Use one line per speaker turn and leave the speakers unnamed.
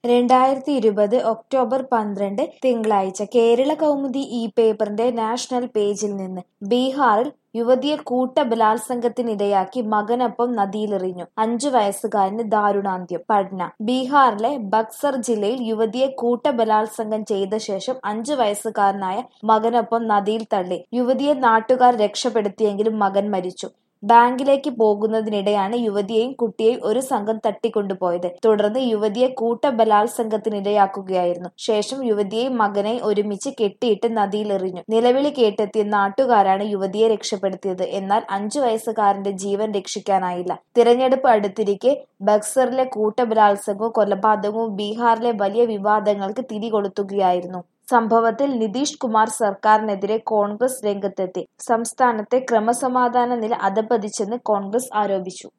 രണ്ടായിരത്തി ഇരുപത് ഒക്ടോബർ പന്ത്രണ്ട് തിങ്കളാഴ്ച കേരള കൗമുദി ഈ പേപ്പറിന്റെ നാഷണൽ പേജിൽ നിന്ന് ബീഹാറിൽ യുവതിയെ കൂട്ടബലാത്സംഗത്തിനിരയാക്കി മകനൊപ്പം നദിയിലെറിഞ്ഞു അഞ്ചു വയസ്സുകാരന് ദാരുണാന്ത്യം പട്ന ബീഹാറിലെ ബക്സർ ജില്ലയിൽ യുവതിയെ കൂട്ടബലാത്സംഗം ചെയ്ത ശേഷം അഞ്ചു വയസ്സുകാരനായ മകനൊപ്പം നദിയിൽ തള്ളി യുവതിയെ നാട്ടുകാർ രക്ഷപ്പെടുത്തിയെങ്കിലും മകൻ മരിച്ചു ബാങ്കിലേക്ക് പോകുന്നതിനിടെയാണ് യുവതിയെയും കുട്ടിയെയും ഒരു സംഘം തട്ടിക്കൊണ്ടുപോയത് തുടർന്ന് യുവതിയെ കൂട്ടബലാത്സംഗത്തിനിരയാക്കുകയായിരുന്നു ശേഷം യുവതിയെയും മകനെയും ഒരുമിച്ച് കെട്ടിയിട്ട് നദിയിലെറിഞ്ഞു നിലവിളി കേട്ടെത്തിയ നാട്ടുകാരാണ് യുവതിയെ രക്ഷപ്പെടുത്തിയത് എന്നാൽ അഞ്ചു വയസ്സുകാരന്റെ ജീവൻ രക്ഷിക്കാനായില്ല തിരഞ്ഞെടുപ്പ് അടുത്തിരിക്കെ ബക്സറിലെ കൂട്ടബലാത്സംഗവും കൊലപാതകവും ബീഹാറിലെ വലിയ വിവാദങ്ങൾക്ക് തിരികൊളുത്തുകയായിരുന്നു സംഭവത്തിൽ നിതീഷ് കുമാർ സർക്കാരിനെതിരെ കോൺഗ്രസ് രംഗത്തെത്തി സംസ്ഥാനത്തെ ക്രമസമാധാന നില അധപതിച്ചെന്ന് കോൺഗ്രസ് ആരോപിച്ചു